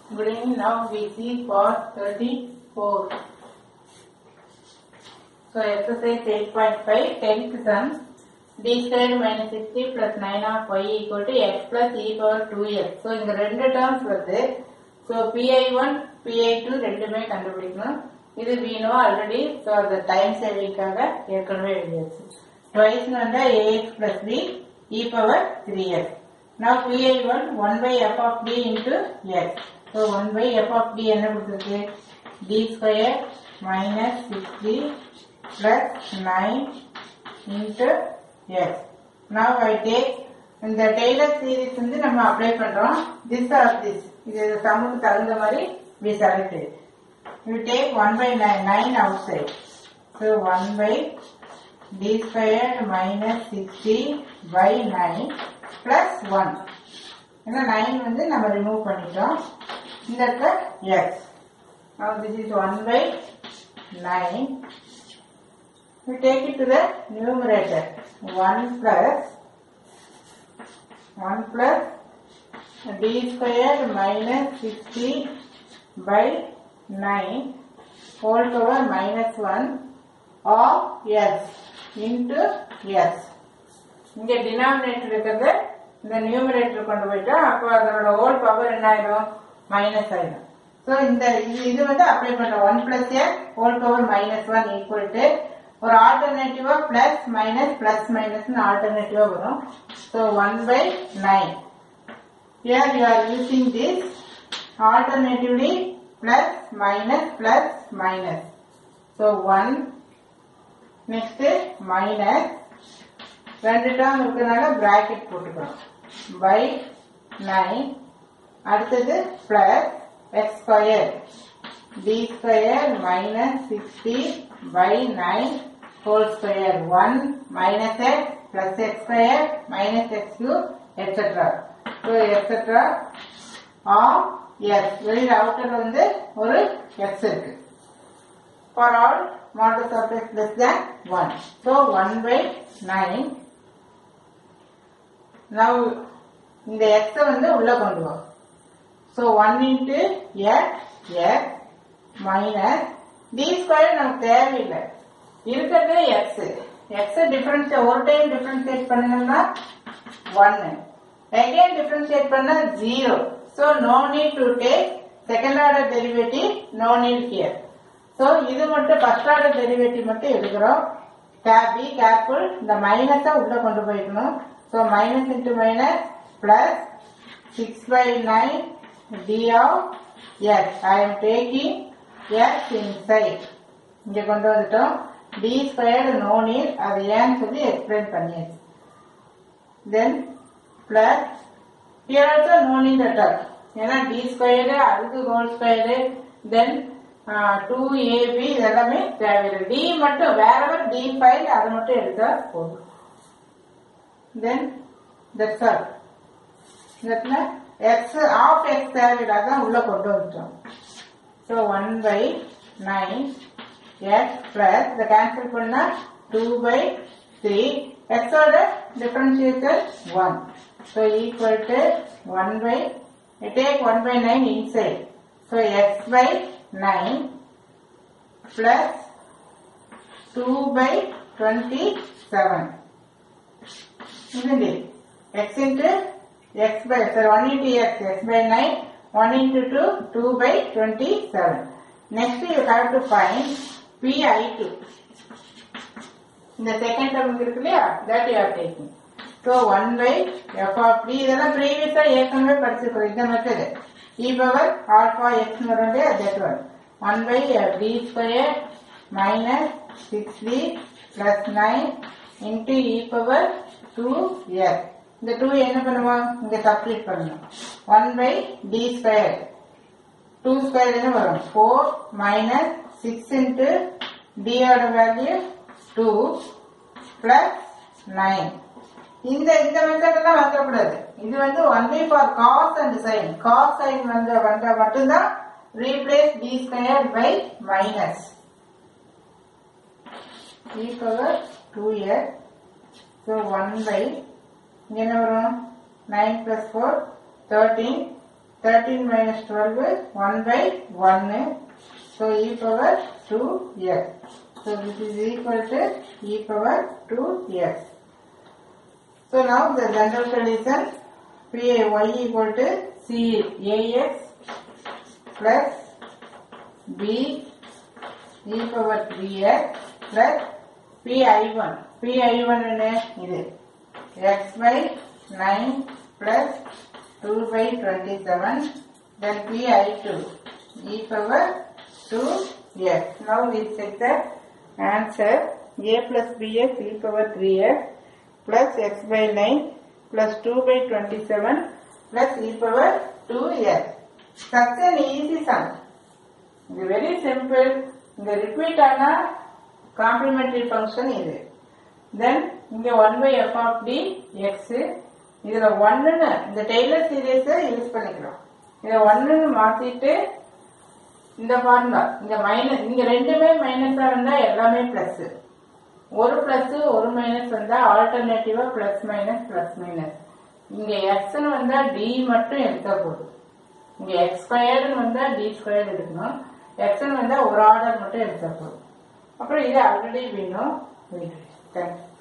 Good evening. Now we see part 34. So exercise 8.5, 10th sum. d squared minus 60 plus 9 of y equal to x plus e power 2x. So இங்க ரெண்டு terms வருது. So pi1, pi2 ரெண்டுமே கண்டுபிடிக்கணும். இது we know already. So the time savingக்காக ஏற்கனவே எழுதியாச்சு. Twice வந்தா ax plus b e power 3x. Now pi1 1 by f of d into x. So 1 by f of d என்ன கொடுத்திருக்கு? d square minus 60 plus 9 into yes. Now I take இந்த Taylor series வந்து நம்ம apply பண்றோம் this R this இது சமுக்கு தகுந்த மாதிரி we select it. You take 1 by 9, 9 outside. So 1 by d squared minus 60 by 9 plus 1. ஏன்னா 9 வந்து நம்ம ரிமூவ் பண்ணிட்டோம் இந்த இடத்துல x. Now this is 1 by 9. We take it to the numerator. 1 plus 1 plus d squared minus 60 by 9 whole power minus 1 of s into s. இங்க denominator இருக்கிறது இந்த numerator கொண்டு போயிட்டா அப்போ அதனோட ஹோல் பவர் என்ன ஆயிடும் மைனஸ் ஆயிடும் ஸோ இந்த இது இது வந்து அப்ளை பண்றோம் one plus a whole power minus one equal to ஒரு ஆல்டர்னேட்டிவா பிளஸ் மைனஸ் பிளஸ் மைனஸ் ஆல்டர்னேட்டிவா வரும் so one by nine here you are using this alternatively plus minus plus minus so 1 next minus ரெண்டு term இருக்கிறதுனால bracket போட்டுக்கிறோம் by nine அடுத்தது plus x square t square minus sixty by nine whole square one minus x plus x square minus x q etcetera so etcetera r s வெளியில் outer வந்து ஒரு X இருக்கு for all modulus of x less than 1. So 1 by 9. Now இந்த x வந்து உள்ள கொண்டு வா So 1 into x x minus d square நமக்கு தேவையில்லை இருக்கிறது x x டிஃபரன்ஸ் ஒரு டைம் டிஃபரன்ஷியேட் பண்ணணும்னா 1 again டிஃபரன்ஷியேட் பண்ணா 0 so no need to take second order derivative no need here so இது மட்டும் ஃபர்ஸ்ட் ஆர்டர் டெரிவேட்டிவ் மட்டும் எடுக்கிறோம் பி கேர்ஃபுல் இந்த மைனஸை உள்ள கொண்டு போய்க்கணும் so minus into minus plus six by nine t of s I'm taking s inside இங்க கொண்டு வந்துட்டோம் டி ஸ்கொயர்டு நோ நீட் அது ஏன்னு சொல்லி எக்ஸ்பிளைன் பண்ணியாச்சு then plus here also no need at all ஏன்னா டி ஸ்கொயர்டு அதுக்கு whole squared then two ab இதெல்லாமே தேவையில்லை டி மட்டும் வேறவர் டி ஃபைல் அதை மட்டும் எடுத்தா போதும் தென் தட்ஸ் ஆல் இந்த எக்ஸ் ஆஃப் எக்ஸ் தேவையில்லை அதான் உள்ள கொண்டு வந்துட்டோம் so one by nine x plus இதை கேன்சல் பண்ணா டூ பை த்ரீ எக்ஸோட differentiation one so equal to one by take one by nine inside so x by 9 plus 2 by 27. Isn't it? x into x by, so 1 into x, x by 9, 1 into 2, 2 by 27. Next you have to find pi2. இந்த second term இருக்கு இல்லையா that you are taking so one by f of t இதெல்லாம் ப்ரீவியஸா ஏற்கனவே படிச்சிருக்கிறோம் இந்த method e power alpha x வரும் இல்லையா that one 1 by d square minus 6d plus 9 into e power 2s இந்த 2 என்ன பண்ணுவோம் இங்க சப்ஸ்டிட் பண்ணணும் 1 by d square 2 square என்ன வரும் 4 minus 6 into d ஓட வேல்யூ 2 plus 9 இந்த இந்த மெத்தட் எல்லாம் வந்துடக்கூடாது இது வந்து only for cos and sine cos sine வந்து வந்தா மட்டும்தான் replace t square by minus e power two year so one by என்ன வரும் nine plus four thirteen thirteen minus twelve one by ஒன்னு so e power two x so this is equal to e power two x So now the general solution P y equal to C ax plus b e power 3x plus p i1 p i1 என்ன இது x by 9 plus 2 by 27 then p i2 e power 2x now we check the answer a plus bx e power 3x plus x by 9 plus 2 by 27 plus e power 2x. Such an easy sum. இது very simple இந்த repeat ஆனா complementary function இது then இங்க one by f of t x இதுல ஒன்னுன்னு இந்த Taylor சீரியஸ use பண்ணிக்கிறோம் இதை ஒன்னுன்னு மாத்திட்டு இந்த ஃபார்முலா இங்க மைனஸ் இங்க ரெண்டுமே மைனஸா இருந்தா எல்லாமே பிளஸ் ஒரு பிளஸ் ஒரு மைனஸ் வந்தா ஆல்டர்னேட்டிவா பிளஸ் மைனஸ் பிளஸ் மைனஸ் இங்க எக்ஸ்னு வந்தா டி மட்டும் எடுத்தா போதும் இங்க எக்ஸ் ஸ்கொயர்னு வந்தா டி ஸ்கொயர் எடுக்கணும் எக்ஸ்னு வந்தா ஒரு ஆர்டர் மட்டும் எடுத்தா போதும் அப்புறம் இது ஆல்ரெடி வேணும் தேங்க்யூ